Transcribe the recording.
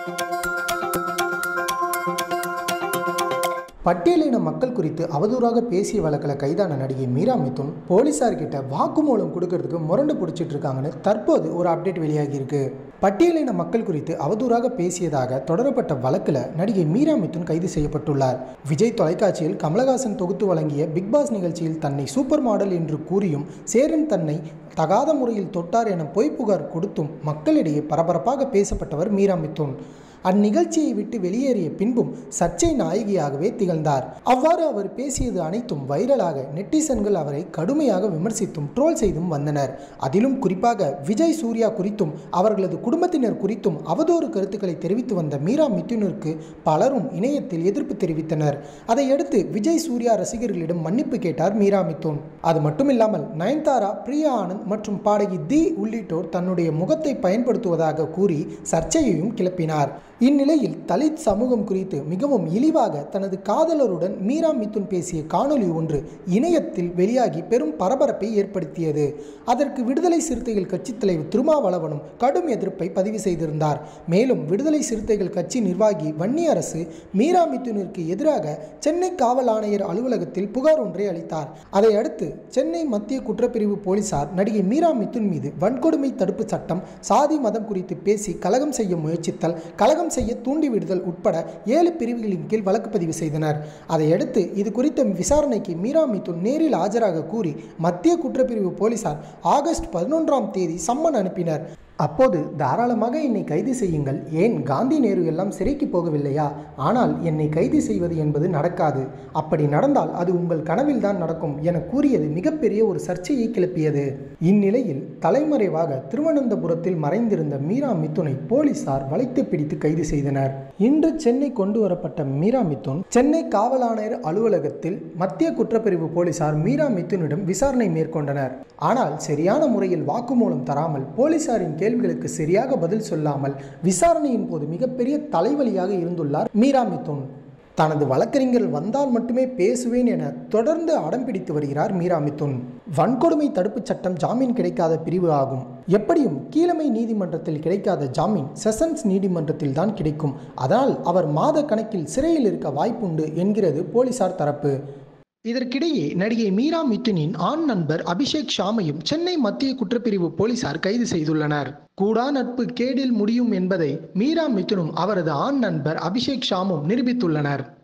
பட்டியலின மக்கள் குறித்து அவதூறாக பேசிய வழக்கில் கைதான நடிகை மீரா மிதுன் போலீசார்கிட்ட வாக்குமூலம் கொடுக்கறதுக்கு முரண்டு பிடிச்சிட்டு இருக்காங்கன்னு தற்போது ஒரு அப்டேட் வெளியாகி இருக்கு பட்டியலின மக்கள் குறித்து அவதூறாக பேசியதாக தொடரப்பட்ட வழக்கில் நடிகை மீரா மிதுன் கைது செய்யப்பட்டுள்ளார் விஜய் தொலைக்காட்சியில் கமலஹாசன் தொகுத்து வழங்கிய பிக் பாஸ் நிகழ்ச்சியில் தன்னை சூப்பர் மாடல் என்று கூறியும் சேரன் தன்னை தகாத முறையில் தொட்டார் என பொய் புகார் கொடுத்தும் மக்களிடையே பரபரப்பாக பேசப்பட்டவர் மீரா மிதுன் அந்நிகழ்ச்சியை விட்டு வெளியேறிய பின்பும் சர்ச்சை நாயகியாகவே திகழ்ந்தார் அவ்வாறு அவர் பேசியது அனைத்தும் வைரலாக நெட்டிசன்கள் அவரை கடுமையாக விமர்சித்தும் ட்ரோல் செய்தும் வந்தனர் அதிலும் குறிப்பாக விஜய் சூர்யா குறித்தும் அவர்களது குடும்பத்தினர் குறித்தும் அவதூறு கருத்துக்களை தெரிவித்து வந்த மீரா மிதுனிற்கு பலரும் இணையத்தில் எதிர்ப்பு தெரிவித்தனர் அதையடுத்து விஜய் சூர்யா ரசிகர்களிடம் மன்னிப்பு கேட்டார் மீரா மிதுன் அது மட்டுமில்லாமல் நயன்தாரா பிரியா ஆனந்த் மற்றும் பாடகி தி உள்ளிட்டோர் தன்னுடைய முகத்தை பயன்படுத்துவதாக கூறி சர்ச்சையையும் கிளப்பினார் இந்நிலையில் தலித் சமூகம் குறித்து மிகவும் இழிவாக தனது காதலருடன் மீரா மிதுன் பேசிய காணொளி ஒன்று இணையத்தில் வெளியாகி பெரும் பரபரப்பை ஏற்படுத்தியது அதற்கு விடுதலை சிறுத்தைகள் கட்சித் தலைவர் திருமாவளவனும் கடும் எதிர்ப்பை பதிவு செய்திருந்தார் மேலும் விடுதலை சிறுத்தைகள் கட்சி நிர்வாகி வன்னியரசு மீரா மிதுனிற்கு எதிராக சென்னை காவல் ஆணையர் அலுவலகத்தில் புகார் ஒன்றை அளித்தார் அதையடுத்து சென்னை மத்திய குற்றப்பிரிவு போலீசார் நடிகை மீரா மிதுன் மீது வன்கொடுமை தடுப்பு சட்டம் சாதி மதம் குறித்து பேசி கலகம் செய்ய முயற்சித்தல் கலகம் செய்ய தூண்டிவிடுதல் உட்பட ஏழு பிரிவுகளின் கீழ் வழக்கு பதிவு செய்தனர் அதையடுத்து இது குறித்த விசாரணைக்கு மீரா மிதுன் நேரில் ஆஜராக கூறி மத்திய குற்றப்பிரிவு போலீசார் ஆகஸ்ட் பதினொன்றாம் தேதி சம்மன் அனுப்பினர் அப்போது தாராளமாக என்னை கைது செய்யுங்கள் ஏன் காந்தி நேரு எல்லாம் சிறைக்கு போகவில்லையா ஆனால் என்னை கைது செய்வது என்பது நடக்காது அப்படி நடந்தால் அது உங்கள் கனவில் தான் நடக்கும் என கூறியது மிகப்பெரிய ஒரு சர்ச்சையை கிளப்பியது இந்நிலையில் தலைமறைவாக திருவனந்தபுரத்தில் மறைந்திருந்த மீரா மிதுனை போலீசார் வளைத்து பிடித்து கைது செய்தனர் இன்று சென்னை கொண்டு வரப்பட்ட மீரா மிதுன் சென்னை காவல் ஆணையர் அலுவலகத்தில் மத்திய குற்றப்பிரிவு போலீசார் மீரா மிதுனிடம் விசாரணை மேற்கொண்டனர் ஆனால் சரியான முறையில் வாக்குமூலம் தராமல் போலீசாரின் கேள்விகளுக்கு சரியாக பதில் சொல்லாமல் விசாரணையின் போது மிகப்பெரிய தலைவலியாக இருந்துள்ளார் மீரா மிதுன் தனது வழக்கறிஞர் வந்தால் மட்டுமே பேசுவேன் என தொடர்ந்து அடம் பிடித்து வருகிறார் மீரா மிதுன் வன்கொடுமை தடுப்புச் சட்டம் ஜாமீன் கிடைக்காத பிரிவு ஆகும் எப்படியும் கீழமை நீதிமன்றத்தில் கிடைக்காத ஜாமீன் செஷன்ஸ் நீதிமன்றத்தில் தான் கிடைக்கும் அதனால் அவர் மாத கணக்கில் சிறையில் இருக்க வாய்ப்புண்டு என்கிறது போலீசார் தரப்பு இதற்கிடையே நடிகை மீரா மிதுனின் ஆண் நண்பர் அபிஷேக் ஷாமையும் சென்னை மத்திய குற்றப்பிரிவு போலீசார் கைது செய்துள்ளனர் கூடா நட்பு கேடில் முடியும் என்பதை மீரா மிதுனும் அவரது ஆண் நண்பர் அபிஷேக் ஷாமும் நிரூபித்துள்ளனர்